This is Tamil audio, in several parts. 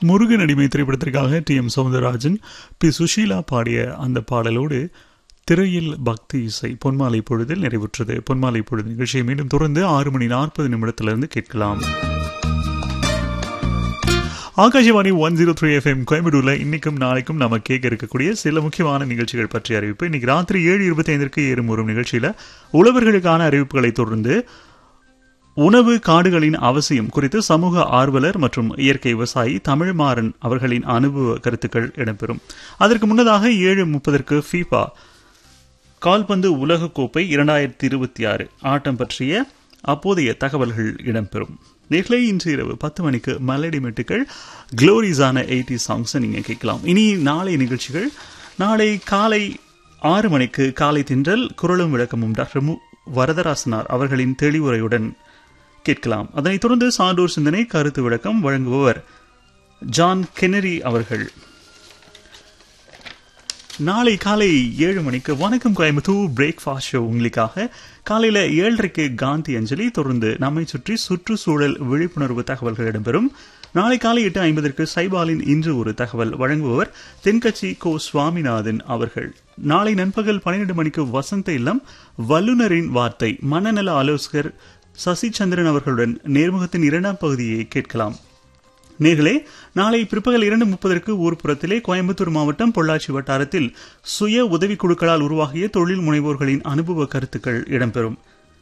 முருகன் அடிமை திரைப்படத்திற்காக T M Soundararajan P Susheela பாடிய அந்த பாடலோடு திரையில் பக்தி இசை பொன்மாலை பொழுதில் நிறைவுற்றது பொன்மாலை பொழுது நிகழ்ச்சியை மீண்டும் தொடர்ந்து ஆறு மணி நாற்பது நிமிடத்திலிருந்து கேட்கலாம் Akashvani one zero three FM கோயம்புத்தூர்ல இன்னைக்கும் நாளைக்கும் நம்ம கேட்க இருக்கக்கூடிய சில முக்கியமான நிகழ்ச்சிகள் பற்றிய அறிவிப்பு இன்னைக்கு ராத்திரி ஏழு இருபத்தி ஐந்திற்கு ஏறும் ஒரு நிகழ்ச்சியில உழவர்களுக்கான அறிவிப்புகளை தொடர்ந்து உணவு காடுகளின் அவசியம் குறித்து சமூக ஆர்வலர் மற்றும் இயற்கை விவசாயி தமிழ்மாறன் அவர்களின் அனுபவ கருத்துக்கள் இடம்பெறும் அதற்கு முன்னதாக ஏழு முப்பதற்கு ஃபீஃபா கால்பந்து உலகக்கோப்பை இரண்டாயிரத்தி இருபத்தி ஆறு ஆட்டம் பற்றிய அப்போதைய தகவல்கள் இடம்பெறும் நேர்களை இன்று இரவு பத்து மணிக்கு மெலடி மெட்டுக்கள் க்ளோரிஸான எயிட்டி சாங்ஸை நீங்கள் கேட்கலாம் இனி நாளை நிகழ்ச்சிகள் நாளை காலை ஆறு மணிக்கு காலை தின்றல் குரலும் விளக்கமும் டாக்டர் மு வரதராசனார் அவர்களின் தெளிவுரையுடன் கேட்கலாம் அதனைத் தொடர்ந்து சான்றோர் சிந்தனை கருத்து விளக்கம் வழங்குபவர் ஜான் கெனரி அவர்கள் நாளை காலை ஏழு மணிக்கு வணக்கம் கோயம்புத்தூர் பிரேக்ஃபாஸ்ட் ஷோ உங்களுக்காக காலையில ஏழரைக்கு காந்தி அஞ்சலி தொடர்ந்து நம்மை சுற்றி சுற்றுச்சூழல் விழிப்புணர்வு தகவல்கள் இடம்பெறும் நாளை காலை எட்டு ஐம்பதற்கு சைபாலின் இன்று ஒரு தகவல் வழங்குபவர் தென்கட்சி கோ சுவாமிநாதன் அவர்கள் நாளை நண்பகல் பன்னிரண்டு மணிக்கு வசந்த இல்லம் வல்லுநரின் வார்த்தை மனநல ஆலோசகர் சசி சந்திரன் அவர்களுடன் நேர்முகத்தின் இரண்டாம் பகுதியை கேட்கலாம் நேர்களே நாளை பிற்பகல் இரண்டு முப்பதற்கு ஊர்ப்புறத்திலே கோயம்புத்தூர் மாவட்டம் பொள்ளாச்சி வட்டாரத்தில் சுய உதவிக் குழுக்களால் உருவாகிய தொழில் முனைவோர்களின் அனுபவ கருத்துக்கள் இடம்பெறும்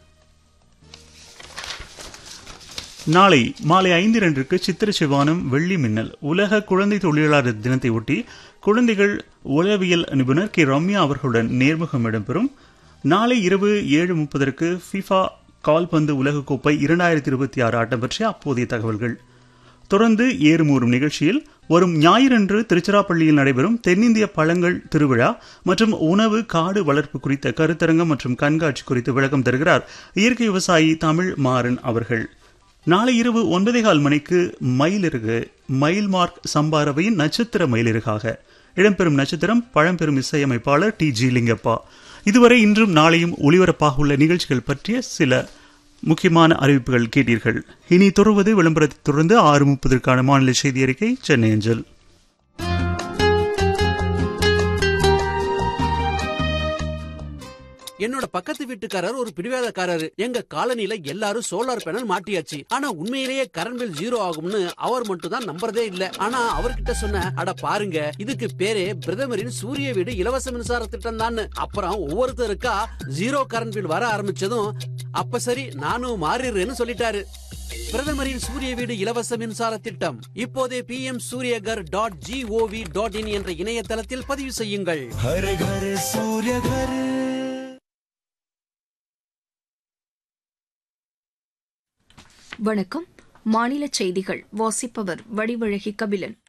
நாளை மாலை ஐந்து இரண்டுக்கு சித்திர சிவானம் வெள்ளி மின்னல் உலக குழந்தை தொழிலாளர் தினத்தை ஒட்டி குழந்தைகள் உளவியல் நிபுணர் கே ரம்யா அவர்களுடன் நேர்முகம் இடம்பெறும் நாளை இரவு ஏழு முப்பதற்கு ஃபிஃபா கால்பந்து உலகக்கோப்பை இரண்டாயிரத்தி இருபத்தி ஆறு ஆட்டம் பற்றிய அப்போதைய தகவல்கள் தொடர்ந்து ஏறுமூறும் நிகழ்ச்சியில் வரும் ஞாயிறன்று திருச்சிராப்பள்ளியில் நடைபெறும் தென்னிந்திய பழங்கள் திருவிழா மற்றும் உணவு காடு வளர்ப்பு குறித்த கருத்தரங்கம் மற்றும் கண்காட்சி குறித்து விளக்கம் தருகிறார் இயற்கை விவசாயி தமிழ் மாறன் அவர்கள் நாளை இரவு ஒன்பதே கால் மணிக்கு மயிலிறகு மயில் மார்க் சம்பாரவையின் நட்சத்திர மயிலிறகாக இடம்பெறும் நட்சத்திரம் பழம்பெரும் இசையமைப்பாளர் டி ஜி லிங்கப்பா இதுவரை இன்றும் நாளையும் ஒளிபரப்பாக உள்ள நிகழ்ச்சிகள் பற்றிய சில முக்கியமான அறிவிப்புகள் கேட்டீர்கள் இனி தொடர்வது விளம்பரத்தை தொடர்ந்து ஆறு முப்பதற்கான மாநில செய்தி அறிக்கை சென்னை அஞ்சல் என்னோட பக்கத்து வீட்டுக்காரர் ஒரு பிடிவாதக்காரரு எங்க காலனில எல்லாரும் சோலார் பேனல் மாட்டியாச்சு ஆனா உண்மையிலேயே கரண்ட் பில் ஜீரோ ஆகும்னு அவர் மட்டும் தான் நம்புறதே இல்ல ஆனா அவர்கிட்ட சொன்ன அட பாருங்க இதுக்கு பேரே பிரதமரின் சூரிய வீடு இலவச மின்சார திட்டம் தான் அப்புறம் ஒவ்வொருத்தருக்கா ஜீரோ கரண்ட் பில் வர ஆரம்பிச்சதும் அப்ப சரி நானும் மாறிடுறேன்னு சொல்லிட்டாரு பிரதமரின் சூரிய வீடு இலவச மின்சார திட்டம் இப்போதே P M Suryaghar dot G O V dot in என்ற இணையதளத்தில் பதிவு செய்யுங்கள் हर घर सूर्य घर வணக்கம் மாநில செய்திகள் வாசிப்பவர் வடிவழகி கபிலன்